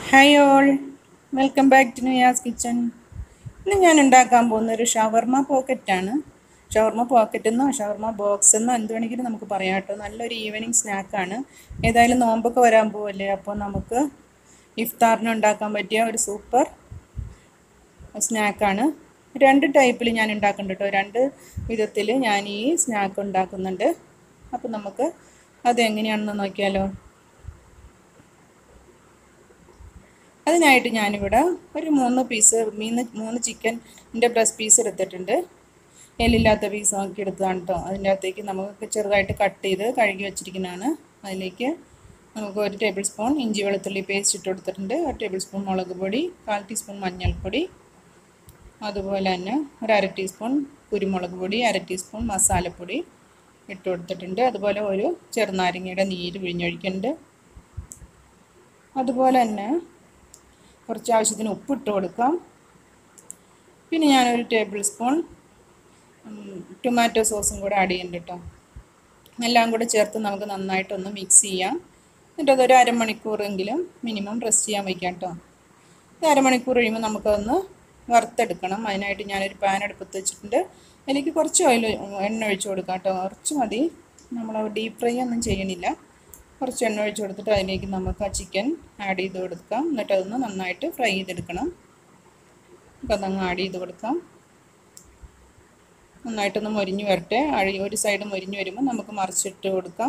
hi all welcome back to Nuyas kitchen ഇന്ന് ഞാൻ ഉണ്ടാക്കാൻ പോകുന്ന ഒരു ഷവർമ പോക്കറ്റാണ് ഷവർമ പോക്കറ്റ് എന്നോ ഷവർമ ബോക്സ് എന്നോ എന്ത് വേണമെങ്കിലും നമുക്ക് പറയാം കേട്ടോ നല്ലൊരു ഈവനിങ് സ്നാക്കാണ് ഏതായാലും നോമ്പൊക്കെ വരാൻ പോവല്ലേ അപ്പോൾ നമുക്ക് ഇഫ്താറിന് ഉണ്ടാക്കാൻ പറ്റിയ ഒരു സൂപ്പർ സ്നാക്കാണ് രണ്ട് ടൈപ്പിൽ ഞാൻ ഉണ്ടാക്കുന്നുണ്ട് കേട്ടോ രണ്ട് വിധത്തിൽ ഞാൻ ഈ സ്നാക്ക് ഉണ്ടാക്കുന്നുണ്ട് അപ്പോൾ നമുക്ക് അതെങ്ങനെയാണെന്ന് നോക്കിയാലോ അതിനായിട്ട് ഞാനിവിടെ ഒരു മൂന്ന് പീസ് മീന്ന് മൂന്ന് ചിക്കൻ്റെ ബ്രസ്റ്റ് പീസ് എടുത്തിട്ടുണ്ട് എല്ലില്ലാത്ത പീസ് നോക്കി എടുത്തതാണ് കേട്ടോ അതിൻ്റെ അകത്തേക്ക് നമുക്ക് ചെറുതായിട്ട് കട്ട് ചെയ്ത് കഴുകി വെച്ചിരിക്കുന്നതാണ് അതിലേക്ക് നമുക്ക് ഒരു ടേബിൾ സ്പൂൺ ഇഞ്ചി വെളുത്തുള്ളി പേസ്റ്റ് ഇട്ട് കൊടുത്തിട്ടുണ്ട് ഒരു ടേബിൾ സ്പൂൺ മുളക് പൊടി കാൽ ടീസ്പൂൺ മഞ്ഞൾപ്പൊടി അതുപോലെ തന്നെ ഒരു അര ടീസ്പൂൺ കുരുമുളക് പൊടി അര ടീസ്പൂൺ മസാലപ്പൊടി ഇട്ട് കൊടുത്തിട്ടുണ്ട് അതുപോലെ ഒരു ചെറുനാരങ്ങയുടെ നീര് പിഴിഞ്ഞൊഴിക്കുന്നുണ്ട് അതുപോലെ തന്നെ കുറച്ച് ആവശ്യത്തിന് ഉപ്പിട്ട് കൊടുക്കാം പിന്നെ ഞാനൊരു ടേബിൾ സ്പൂൺ ടൊമാറ്റോ സോസും കൂടെ ആഡ് ചെയ്യുന്നുണ്ട് കേട്ടോ എല്ലാം കൂടെ ചേർത്ത് നമുക്ക് നന്നായിട്ടൊന്ന് മിക്സ് ചെയ്യാം എന്നിട്ട് അതൊരു അരമണിക്കൂറെങ്കിലും മിനിമം റെസ്റ്റ് ചെയ്യാൻ വയ്ക്കാം കേട്ടോ ഇത് അരമണിക്കൂർ കഴിയുമ്പോൾ നമുക്കതൊന്ന് വറുത്തെടുക്കണം അതിനായിട്ട് ഞാനൊരു പാൻ അടുപ്പത്ത് വെച്ചിട്ടുണ്ട് അതിലേക്ക് കുറച്ച് ഓയിൽ എണ്ണ ഒഴിച്ച് കൊടുക്കാം കേട്ടോ കുറച്ച് മതി നമ്മൾ ഡീപ്പ് ഫ്രൈ ഒന്നും ചെയ്യണില്ല കുറച്ച് എണ്ണ ഒഴിച്ച് കൊടുത്തിട്ട് അതിലേക്ക് നമുക്ക് ആ ചിക്കൻ ആഡ് ചെയ്ത് കൊടുക്കാം എന്നിട്ട് അതൊന്ന് നന്നായിട്ട് ഫ്രൈ ചെയ്തെടുക്കണം അപ്പോൾ അതങ്ങ് ആഡ് ചെയ്ത് കൊടുക്കാം നന്നായിട്ടൊന്ന് മൊരിഞ്ഞ് വരട്ടെ അഴി ഒരു സൈഡ് മൊരിഞ്ഞ് വരുമ്പോൾ നമുക്ക് മറിച്ചിട്ട് കൊടുക്കാം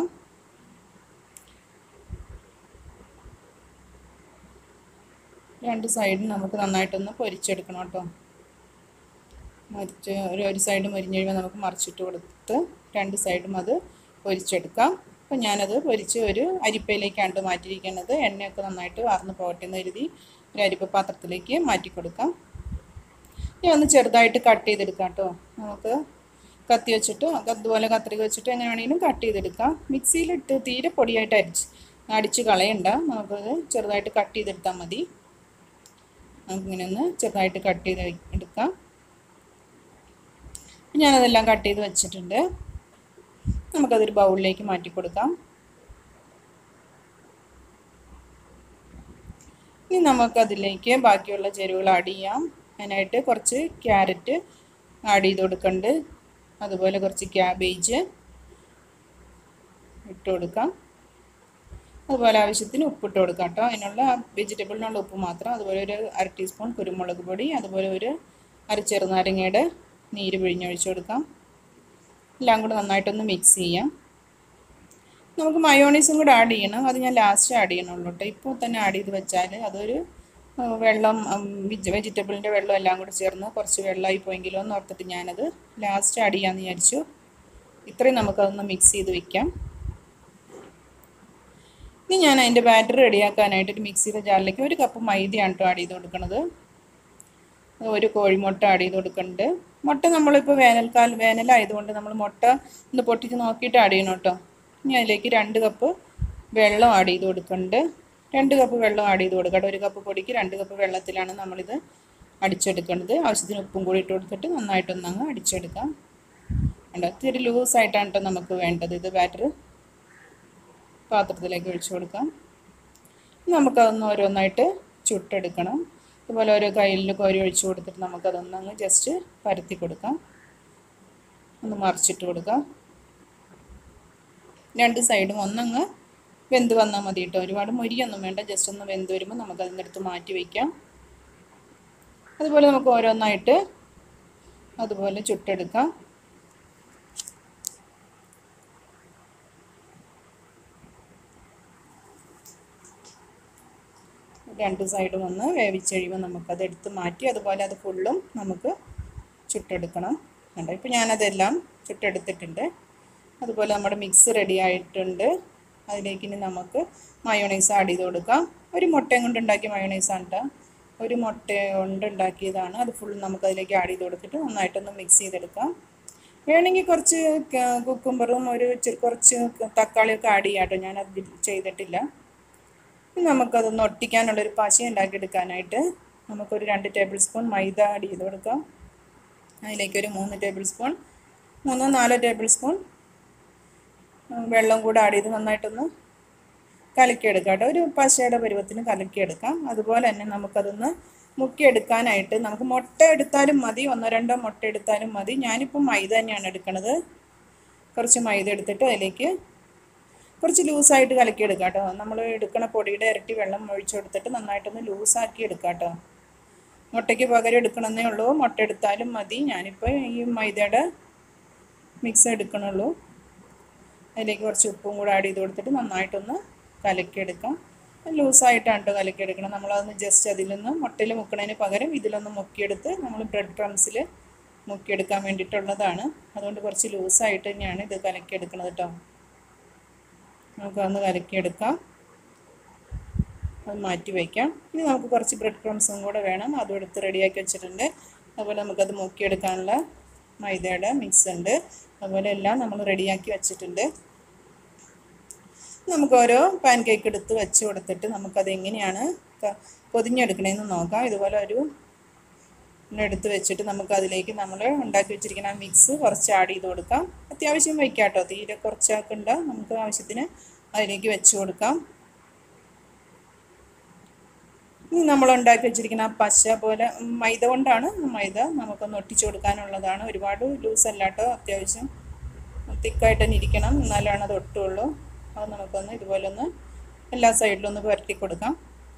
രണ്ട് സൈഡും നമുക്ക് നന്നായിട്ടൊന്ന് പൊരിച്ചെടുക്കണം കേട്ടോ മറിച്ച് ഒരു ഒരു സൈഡ് മൊരിഞ്ഞ് കഴിയുമ്പോൾ നമുക്ക് മറിച്ചിട്ട് കൊടുത്ത് രണ്ട് സൈഡും അത് പൊരിച്ചെടുക്കാം അപ്പോൾ ഞാനത് പൊരിച്ച് ഒരു അരിപ്പയിലേക്കാണ് മാറ്റിയിരിക്കുന്നത് എണ്ണയൊക്കെ നന്നായിട്ട് വാർന്ന് പോകട്ടെ എന്ന് കരുതി ഒരു അരിപ്പ പാത്രത്തിലേക്ക് മാറ്റി കൊടുക്കാം ഇനി ഒന്ന് ചെറുതായിട്ട് കട്ട് ചെയ്തെടുക്കാം കേട്ടോ നമുക്ക് കത്തി വെച്ചിട്ട് അതുപോലെ കത്രിക വെച്ചിട്ട് എങ്ങനെ വേണമെങ്കിലും കട്ട് ചെയ്തെടുക്കാം മിക്സിയിലിട്ട് തീരെ പൊടിയായിട്ട് അരിച്ച് അടിച്ച് കളയണ്ട നമുക്കത് ചെറുതായിട്ട് കട്ട് ചെയ്തെടുത്താൽ മതി നമുക്കിങ്ങനെ ഒന്ന് ചെറുതായിട്ട് കട്ട് ചെയ്ത് എടുക്കാം ഞാനതെല്ലാം കട്ട് ചെയ്ത് വെച്ചിട്ടുണ്ട് നമുക്കതൊരു ബൗളിലേക്ക് മാറ്റി കൊടുക്കാം ഇനി നമുക്കതിലേക്ക് ബാക്കിയുള്ള ചേരുവകൾ ആഡ് ചെയ്യാം അതിനായിട്ട് കുറച്ച് ക്യാരറ്റ് ആഡ് ചെയ്ത് കൊടുക്കുന്നുണ്ട് അതുപോലെ കുറച്ച് ക്യാബേജ് ഇട്ട് കൊടുക്കാം അതുപോലെ ആവശ്യത്തിന് ഉപ്പിട്ട് കൊടുക്കാം കേട്ടോ അതിനുള്ള വെജിറ്റബിളിനുള്ള ഉപ്പ് മാത്രം അതുപോലെ ഒരു അര ടീസ്പൂൺ കുരുമുളക് പൊടി അതുപോലെ ഒരു അര ചെറുനാരങ്ങയുടെ നീര് പിഴിഞ്ഞൊഴിച്ച് കൊടുക്കാം എല്ലാം കൂടെ നന്നായിട്ടൊന്ന് മിക്സ് ചെയ്യാം നമുക്ക് മയോണീസും കൂടെ ആഡ് ചെയ്യണം അത് ഞാൻ ലാസ്റ്റ് ആഡ് ചെയ്യണുള്ളൂ കേട്ടോ ഇപ്പോൾ തന്നെ ആഡ് ചെയ്ത് വെച്ചാൽ അതൊരു വെള്ളം വെജിറ്റബിളിൻ്റെ വെള്ളം എല്ലാം കൂടെ ചേർന്ന് കുറച്ച് വെള്ളമായി പോയെങ്കിലോ എന്ന് ഓർത്തിട്ട് ഞാനത് ലാസ്റ്റ് ആഡ് ചെയ്യാമെന്ന് വിചാരിച്ചു ഇത്രയും നമുക്കതൊന്ന് മിക്സ് ചെയ്ത് വെക്കാം ഇനി ഞാൻ അതിൻ്റെ ബാറ്റർ റെഡിയാക്കാനായിട്ട് ഒരു മിക്സിയുടെ ജാറിലേക്ക് ഒരു കപ്പ് മൈദയാണ് കേട്ടോ ആഡ് ചെയ്ത് കൊടുക്കുന്നത് ഒരു കോഴിമുട്ട ആഡ് ചെയ്ത് കൊടുക്കുന്നുണ്ട് മുട്ട നമ്മളിപ്പോൾ വേനൽക്കാലം വേനലായതുകൊണ്ട് നമ്മൾ മുട്ട ഒന്ന് പൊട്ടിച്ച് നോക്കിയിട്ട് ആഡ് ചെയ്യണം കേട്ടോ ഇനി അതിലേക്ക് രണ്ട് കപ്പ് വെള്ളം ആഡ് ചെയ്ത് കൊടുക്കുന്നുണ്ട് രണ്ട് കപ്പ് വെള്ളം ആഡ് ചെയ്ത് കൊടുക്കട്ടെ ഒരു കപ്പ് പൊടിക്ക് രണ്ട് കപ്പ് വെള്ളത്തിലാണ് നമ്മളിത് അടിച്ചെടുക്കേണ്ടത് ആവശ്യത്തിന് ഉപ്പും കൂടി ഇട്ട് കൊടുത്തിട്ട് നന്നായിട്ടൊന്ന് അങ്ങ് അടിച്ചെടുക്കാം കണ്ടോ ഇത്തിരി ലൂസായിട്ടാണ് കേട്ടോ നമുക്ക് വേണ്ടത് ഇത് ബാറ്റർ പാത്രത്തിലേക്ക് ഒഴിച്ചു കൊടുക്കാം നമുക്കതൊന്ന് ഓരോന്നായിട്ട് ചുട്ടെടുക്കണം അതുപോലെ ഓരോ കയ്യിൽ കോരി ഒഴിച്ചു കൊടുത്തിട്ട് നമുക്കതൊന്നങ്ങ് ജസ്റ്റ് പരത്തി കൊടുക്കാം ഒന്ന് മറിച്ചിട്ട് കൊടുക്കാം രണ്ട് സൈഡും ഒന്നങ്ങ് വെന്ത് വന്നാൽ മതി കേട്ടോ ഒരുപാട് മൊരിയൊന്നും വേണ്ട ജസ്റ്റ് ഒന്ന് വെന്ത് വരുമ്പോൾ നമുക്ക് അതിൻ്റെ അടുത്ത് മാറ്റി വയ്ക്കാം അതുപോലെ നമുക്ക് ഓരോന്നായിട്ട് അതുപോലെ ചുട്ടെടുക്കാം രണ്ട് സൈഡും ഒന്ന് വേവിച്ച് കഴിയുമ്പോൾ നമുക്കത് എടുത്ത് മാറ്റി അതുപോലെ അത് ഫുള്ളും നമുക്ക് ചുട്ടെടുക്കണം കണ്ടോ ഇപ്പോൾ ഞാനതെല്ലാം ചുട്ടെടുത്തിട്ടുണ്ട് അതുപോലെ നമ്മുടെ മിക്സ് റെഡി ആയിട്ടുണ്ട് അതിലേക്ക് ഇനി നമുക്ക് മയോണൈസ് ആഡ് ചെയ്ത് കൊടുക്കാം ഒരു മുട്ടയും കൊണ്ട് ഉണ്ടാക്കിയ മയോണൈസാണ് കേട്ടോ ഒരു മുട്ട കൊണ്ട് ഉണ്ടാക്കിയതാണ് അത് ഫുൾ നമുക്ക് അതിലേക്ക് ആഡ് ചെയ്ത് കൊടുത്തിട്ട് നന്നായിട്ടൊന്ന് മിക്സ് ചെയ്തെടുക്കാം വേണമെങ്കിൽ കുറച്ച് കുക്കുംബറും ഒരു കുറച്ച് തക്കാളിയൊക്കെ ആഡ് ചെയ്യാം കേട്ടോ ഞാനത് ചെയ്തിട്ടില്ല നമുക്കതൊന്ന് ഒട്ടിക്കാനുള്ളൊരു പശ ഉണ്ടാക്കിയെടുക്കാനായിട്ട് നമുക്കൊരു രണ്ട് ടേബിൾ സ്പൂൺ മൈദ ആഡ് ചെയ്ത് കൊടുക്കാം അതിലേക്കൊരു മൂന്ന് ടേബിൾ സ്പൂൺ മൂന്നോ നാലോ ടേബിൾ സ്പൂൺ വെള്ളം കൂടെ ആഡ് ചെയ്ത് നന്നായിട്ടൊന്ന് കലക്കിയെടുക്കാം കേട്ടോ ഒരു പശയുടെ പരുവത്തിന് കലക്കിയെടുക്കാം അതുപോലെ തന്നെ നമുക്കതൊന്ന് മുക്കിയെടുക്കാനായിട്ട് നമുക്ക് മുട്ട എടുത്താലും മതി ഒന്നോ രണ്ടോ മുട്ട എടുത്താലും മതി ഞാനിപ്പോൾ മൈദ തന്നെയാണ് എടുക്കുന്നത് കുറച്ച് മൈദ എടുത്തിട്ട് അതിലേക്ക് കുറച്ച് ലൂസായിട്ട് കലക്കിയെടുക്കാം കേട്ടോ നമ്മൾ എടുക്കണ പൊടിയുടെ ഇരട്ടി വെള്ളം ഒഴിച്ചു കൊടുത്തിട്ട് നന്നായിട്ടൊന്ന് ലൂസാക്കി എടുക്കാം കേട്ടോ മുട്ടയ്ക്ക് പകരം എടുക്കണമെന്നേ ഉള്ളൂ മുട്ട എടുത്താലും മതി ഞാനിപ്പോൾ ഈ മൈദയുടെ മിക്സ് എടുക്കണുള്ളൂ അതിലേക്ക് കുറച്ച് ഉപ്പും കൂടെ ആഡ് ചെയ്ത് കൊടുത്തിട്ട് നന്നായിട്ടൊന്ന് കലക്കിയെടുക്കാം ലൂസായിട്ടാണ് കേട്ടോ കലക്കിയെടുക്കണം നമ്മളതൊന്ന് ജസ്റ്റ് അതിൽ നിന്ന് മുട്ടയിൽ മുക്കണതിന് പകരം ഇതിലൊന്ന് മുക്കിയെടുത്ത് നമ്മൾ ബ്രെഡ് ക്രംസിൽ മുക്കിയെടുക്കാൻ വേണ്ടിയിട്ടുള്ളതാണ് അതുകൊണ്ട് കുറച്ച് ലൂസായിട്ട് തന്നെയാണ് ഇത് കലക്കിയെടുക്കുന്നത് കേട്ടോ നമുക്കതൊന്ന് കലക്കിയെടുക്കാം അത് മാറ്റി വയ്ക്കാം ഇനി നമുക്ക് കുറച്ച് ബ്രെഡ് ക്രംസും കൂടെ വേണം അതും എടുത്ത് റെഡിയാക്കി വെച്ചിട്ടുണ്ട് അതുപോലെ നമുക്കത് മുക്കിയെടുക്കാനുള്ള മൈദയുടെ മിക്സ് ഉണ്ട് അതുപോലെ എല്ലാം നമ്മൾ റെഡിയാക്കി വെച്ചിട്ടുണ്ട് നമുക്ക് ഓരോ പാൻ കേക്ക് എടുത്ത് വെച്ച് കൊടുത്തിട്ട് നമുക്കത് എങ്ങനെയാണ് ക- പൊതിഞ്ഞെടുക്കണേന്ന് നോക്കാം ഇതുപോലെ ഒരു ഒന്ന് എടുത്ത് വെച്ചിട്ട് നമുക്ക് അതിലേക്ക് നമ്മൾ ഉണ്ടാക്കി വെച്ചിരിക്കുന്ന ആ മിക്സ് കുറച്ച് ആഡ് ചെയ്ത് കൊടുക്കാം അത്യാവശ്യം വയ്ക്കാം കേട്ടോ തീരെ കുറച്ചാക്കണ്ട നമുക്ക് ആവശ്യത്തിന് അതിലേക്ക് വെച്ച് കൊടുക്കാം ഇനി നമ്മൾ ഉണ്ടാക്കി വെച്ചിരിക്കുന്ന ആ പശ പോലെ ഉം, മൈദ കൊണ്ടാണ് മൈദ നമുക്കൊന്ന് ഒട്ടിച്ചു കൊടുക്കാനുള്ളതാണ് ഒരുപാട് ലൂസ് അല്ല കേട്ടോ അത്യാവശ്യം തിക്കായിട്ട് തന്നെ ഇരിക്കണം എന്നാലാണ് അത് ഒട്ടുള്ളൂ അത് നമുക്കൊന്ന് ഇതുപോലെ ഒന്ന് എല്ലാ സൈഡിലും ഒന്ന് പുരട്ടി കൊടുക്കാം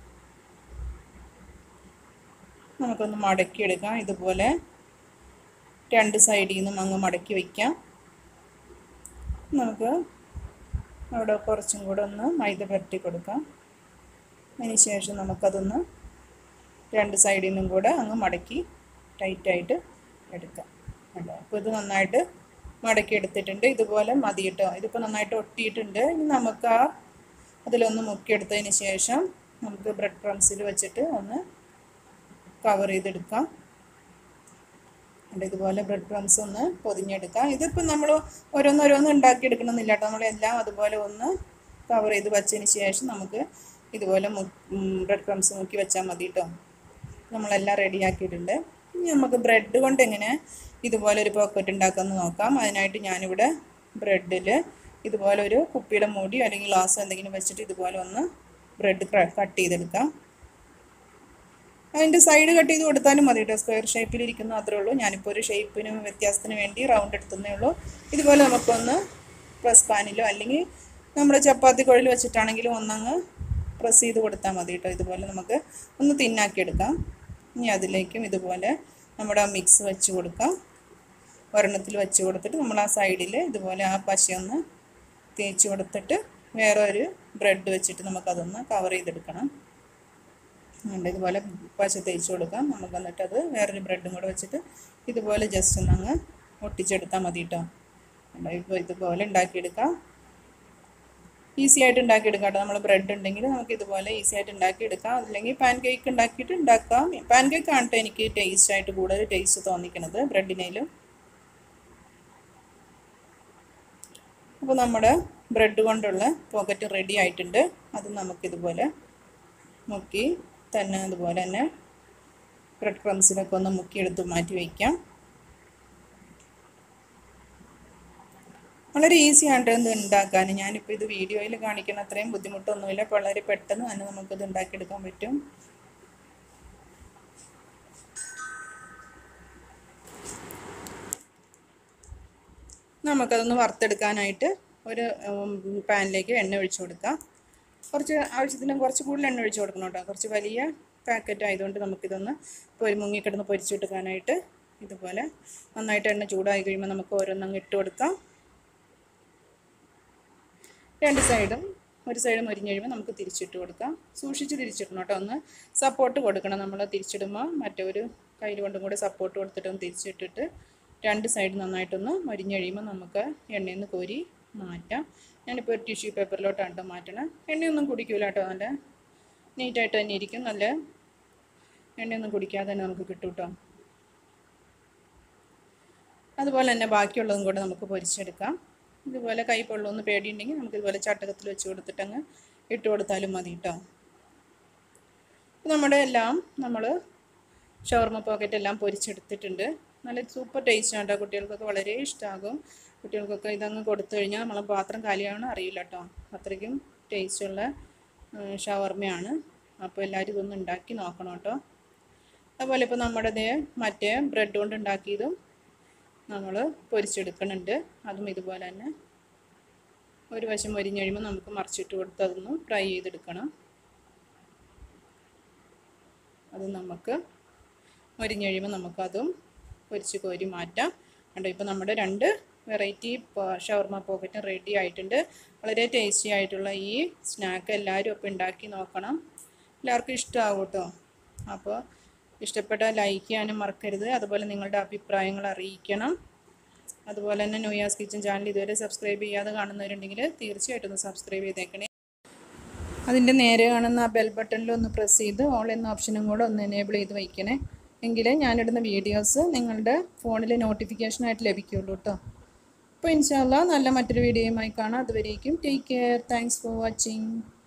നമുക്കൊന്ന് മടക്കിയെടുക്കാം ഇതുപോലെ രണ്ട് സൈഡിൽ നിന്നും അങ്ങ് മടക്കി വയ്ക്കാം നമുക്ക് അവിടെ കുറച്ചും കൂടെ ഒന്ന് മൈദ പുരട്ടി കൊടുക്കാം അതിന് ശേഷം നമുക്കതൊന്ന് രണ്ട് സൈഡിൽ നിന്നും കൂടെ അങ്ങ് മടക്കി ടൈറ്റായിട്ട് എടുക്കാം കണ്ടോ അപ്പോൾ ഇത് നന്നായിട്ട് മടക്കി എടുത്തിട്ടുണ്ട് ഇതുപോലെ മതി കേട്ടോ ഇതിപ്പോൾ നന്നായിട്ട് ഒട്ടിയിട്ടുണ്ട് ഇനി നമുക്ക് ആ അതിലൊന്ന് മുക്കിയെടുത്തതിന് ശേഷം നമുക്ക് ബ്രെഡ് ക്രംസിൽ വെച്ചിട്ട് ഒന്ന് കവർ ചെയ്തെടുക്കാം ഉണ്ട് ഇതുപോലെ ബ്രെഡ് ക്രംസ് ഒന്ന് പൊതിഞ്ഞെടുക്കാം ഇതിപ്പോൾ നമ്മൾ ഓരോന്നോരോന്ന് ഉണ്ടാക്കിയെടുക്കണമെന്നില്ല കേട്ടോ നമ്മളെല്ലാം അതുപോലെ ഒന്ന് കവർ ചെയ്ത് വെച്ചതിന് ശേഷം നമുക്ക് ഇതുപോലെ ബ്രെഡ് ക്രംസ് മുക്കി വെച്ചാൽ മതി കേട്ടോ നമ്മളെല്ലാം റെഡിയാക്കിയിട്ടുണ്ട് ഇനി നമുക്ക് ബ്രെഡ് കൊണ്ട് എങ്ങനെ ഇതുപോലെ ഒരു പോക്കറ്റ് ഉണ്ടാക്കാമെന്ന് നോക്കാം അതിനായിട്ട് ഞാനിവിടെ ബ്രെഡിൽ ഇതുപോലെ ഒരു കുപ്പിയുടെ മൂടി അല്ലെങ്കിൽ ഗ്ലാസ് എന്തെങ്കിലും വെച്ചിട്ട് ഇതുപോലെ ഒന്ന് ബ്രെഡ് കട്ട് ചെയ്തെടുക്കാം അതിൻ്റെ സൈഡ് കട്ട് ചെയ്ത് കൊടുത്താലും മതി കേട്ടോ സ്ക്വയർ ഷേപ്പിലിരിക്കുന്നു അത്രേ ഉള്ളൂ ഞാനിപ്പോൾ ഒരു ഷേപ്പിന് വ്യത്യാസത്തിന് വേണ്ടി റൗണ്ട് എടുത്തുന്നേ ഉള്ളൂ ഇതുപോലെ നമുക്കൊന്ന് പ്രസ് പാനിലോ അല്ലെങ്കിൽ നമ്മുടെ ചപ്പാത്തി കുഴൽ വെച്ചിട്ടാണെങ്കിലും ഒന്നങ്ങ് പ്രസ് ചെയ്ത് കൊടുത്താൽ മതി കേട്ടോ ഇതുപോലെ നമുക്ക് ഒന്ന് തിന്നാക്കിയെടുക്കാം ഇനി അതിലേക്കും ഇതുപോലെ നമ്മുടെ ആ മിക്സ് വെച്ച് കൊടുക്കാം ഒരെണ്ണത്തിൽ വെച്ച് കൊടുത്തിട്ട് നമ്മൾ ആ സൈഡിൽ ഇതുപോലെ ആ പശയൊന്ന് തേച്ച് കൊടുത്തിട്ട് വേറെ ഒരു ബ്രെഡ് വെച്ചിട്ട് നമുക്കതൊന്ന് കവർ ചെയ്തെടുക്കണം ഉണ്ട് ഇതുപോലെ പശ തേച്ച് കൊടുക്കാം നമുക്ക് എന്നിട്ട് അത് വേറൊരു ബ്രെഡും കൂടെ വെച്ചിട്ട് ഇതുപോലെ ജസ്റ്റ് ഒന്ന് അങ്ങ് ഒട്ടിച്ചെടുത്താൽ മതി കേട്ടോ ഉണ്ടോ ഇപ്പോൾ ഇതുപോലെ ഉണ്ടാക്കിയെടുക്കാം ഈസി ആയിട്ട് ഉണ്ടാക്കിയെടുക്കാം കേട്ടോ നമ്മൾ ബ്രെഡ് ഉണ്ടെങ്കിൽ നമുക്ക് ഇതുപോലെ ഈസി ആയിട്ട് ഉണ്ടാക്കിയെടുക്കാം അല്ലെങ്കിൽ പാൻ കേക്ക് ഉണ്ടാക്കിയിട്ട് ഉണ്ടാക്കാം പാൻ കേക്ക് ആണ് ട്ടോ എനിക്ക് ടേസ്റ്റ് ആയിട്ട് കൂടുതൽ ടേസ്റ്റ് തോന്നിക്കണത് ബ്രെഡിനേലും അപ്പോൾ നമ്മുടെ ബ്രെഡ് കൊണ്ടുള്ള പോക്കറ്റ് റെഡി ആയിട്ടുണ്ട് അത് നമുക്കിതുപോലെ മുക്കി തന്നെ അതുപോലെ തന്നെ ബ്രെഡ് ക്രംസിലൊക്കെ ഒന്ന് മുക്കിയെടുത്ത് മാറ്റി വയ്ക്കാം വളരെ ഈസിയാണ് ഇത് ഉണ്ടാക്കാൻ ഞാനിപ്പോൾ ഇത് വീഡിയോയിൽ കാണിക്കുന്ന അത്രയും ബുദ്ധിമുട്ടൊന്നുമില്ല വളരെ പെട്ടെന്ന് തന്നെ നമുക്കിത് ഉണ്ടാക്കിയെടുക്കാൻ പറ്റും നമുക്കതൊന്ന് വറുത്തെടുക്കാനായിട്ട് ഒരു ഉം, പാനിലേക്ക് എണ്ണ ഒഴിച്ചു കൊടുക്കാം കുറച്ച് ആവശ്യത്തിന് കുറച്ച് കൂടുതൽ എണ്ണ ഒഴിച്ച് കൊടുക്കണം കേട്ടോ കുറച്ച് വലിയ പാക്കറ്റ് ആയതുകൊണ്ട് നമുക്കിതൊന്ന് പൊരി മുങ്ങിക്കിടന്ന് പൊരിച്ചെടുക്കാനായിട്ട് ഇതുപോലെ നന്നായിട്ട് എണ്ണ ചൂടായി കഴിയുമ്പോൾ നമുക്ക് ഓരോന്നങ്ങ് ഇട്ട് കൊടുക്കാം രണ്ട് സൈഡും ഒരു സൈഡ് മരിഞ്ഞ് കഴിയുമ്പോൾ നമുക്ക് തിരിച്ചിട്ട് കൊടുക്കാം സൂക്ഷിച്ച് തിരിച്ചിടണം കേട്ടോ ഒന്ന് സപ്പോർട്ട് കൊടുക്കണം നമ്മൾ തിരിച്ചിടുമ്പോൾ മറ്റേ ഒരു കയ്യിൽ കൊണ്ടും കൂടെ സപ്പോർട്ട് കൊടുത്തിട്ട് ഒന്ന് തിരിച്ചിട്ടിട്ട് രണ്ട് സൈഡ് നന്നായിട്ടൊന്ന് മരിഞ്ഞ് കഴിയുമ്പോൾ നമുക്ക് എണ്ണയിൽ നിന്ന് കോരി മാറ്റാം ഞാനിപ്പോൾ ഒരു ടിഷ്യൂ പേപ്പറിലോട്ടാണ് കേട്ടോ മാറ്റണം എണ്ണയൊന്നും കുടിക്കില്ല കേട്ടോ നല്ല നീറ്റായിട്ട് തന്നെ ഇരിക്കും നല്ല എണ്ണയൊന്നും കുടിക്കാതെ തന്നെ നമുക്ക് കിട്ടും കേട്ടോ അതുപോലെ തന്നെ ബാക്കിയുള്ളതും കൂടെ നമുക്ക് പൊരിച്ചെടുക്കാം ഇതുപോലെ കൈ പൊള്ളുമെന്ന് പേടിയുണ്ടെങ്കിൽ നമുക്ക് ഇതുപോലെ ചട്ടകത്തിൽ വെച്ച് കൊടുത്തിട്ട് അങ്ങ് ഇട്ട് കൊടുത്താലും മതി കേട്ടോ നമ്മുടെ എല്ലാം നമ്മൾ ഷവർമ പോക്കറ്റ് എല്ലാം പൊരിച്ചെടുത്തിട്ടുണ്ട് നല്ല സൂപ്പർ ടേസ്റ്റ് ആണ് കേട്ടോ കുട്ടികൾക്കൊക്കെ വളരെ ഇഷ്ടമാകും കുട്ടികൾക്കൊക്കെ ഇതങ്ങ് കൊടുത്തു കഴിഞ്ഞാൽ നമ്മളെ പാത്രം കാലിയാവണം അറിയില്ല കേട്ടോ അത്രയ്ക്കും ടേസ്റ്റുള്ള ഷവർമയാണ് അപ്പോൾ എല്ലാവരും ഇതൊന്ന് ഉണ്ടാക്കി നോക്കണം കേട്ടോ അതുപോലെ ഇപ്പോൾ നമ്മുടെ ദേ മറ്റേ ബ്രെഡ് കൊണ്ട് ഉണ്ടാക്കിയതും നമ്മൾ പൊരിച്ചെടുക്കുന്നുണ്ട് അതും ഇതുപോലെ തന്നെ ഒരു വശം മൊരിഞ്ഞ് കഴിയുമ്പോൾ നമുക്ക് മറിച്ചിട്ട് കൊടുത്ത് അതൊന്ന് ഫ്രൈ ചെയ്തെടുക്കണം അത് നമുക്ക് മൊരിഞ്ഞ് കഴിയുമ്പോൾ നമുക്കതും പൊരിച്ച് കോരി മാറ്റാം കണ്ടോ ഇപ്പോൾ നമ്മുടെ രണ്ട് വെറൈറ്റി ഷവർമ പോക്കറ്റും റെഡി ആയിട്ടുണ്ട് വളരെ ടേസ്റ്റി ആയിട്ടുള്ള ഈ സ്നാക്ക് എല്ലാവരും അപ്പോൾ ഉണ്ടാക്കി നോക്കണം എല്ലാവർക്കും ഇഷ്ടമാവും കേട്ടോ അപ്പോൾ ഇഷ്ടപ്പെട്ടാൽ ലൈക്ക് ചെയ്യാനും മറക്കരുത് അതുപോലെ നിങ്ങളുടെ അഭിപ്രായങ്ങൾ അറിയിക്കണം അതുപോലെ തന്നെ ന്യൂയാസ് കിച്ചൻ ചാനൽ ഇതുവരെ സബ്സ്ക്രൈബ് ചെയ്യാതെ കാണുന്നവരുണ്ടെങ്കിൽ തീർച്ചയായിട്ടും ഒന്ന് സബ്സ്ക്രൈബ് ചെയ്തേക്കണേ അതിൻ്റെ നേരെ കാണുന്ന ആ ബെൽ ബട്ടണിൽ ഒന്ന് പ്രസ് ചെയ്ത് ഓൾ എന്ന ഓപ്ഷനും കൂടെ ഒന്ന് എനേബിൾ ചെയ്ത് വയ്ക്കണേ എങ്കിലേ ഞാനിടുന്ന വീഡിയോസ് നിങ്ങളുടെ ഫോണിൽ നോട്ടിഫിക്കേഷനായിട്ട് ലഭിക്കുള്ളൂ കേട്ടോ അപ്പോൾ ഇൻഷാല്ല നല്ല മറ്റൊരു വീഡിയോയുമായി കാണാം അതുവരേക്കും take care thanks for watching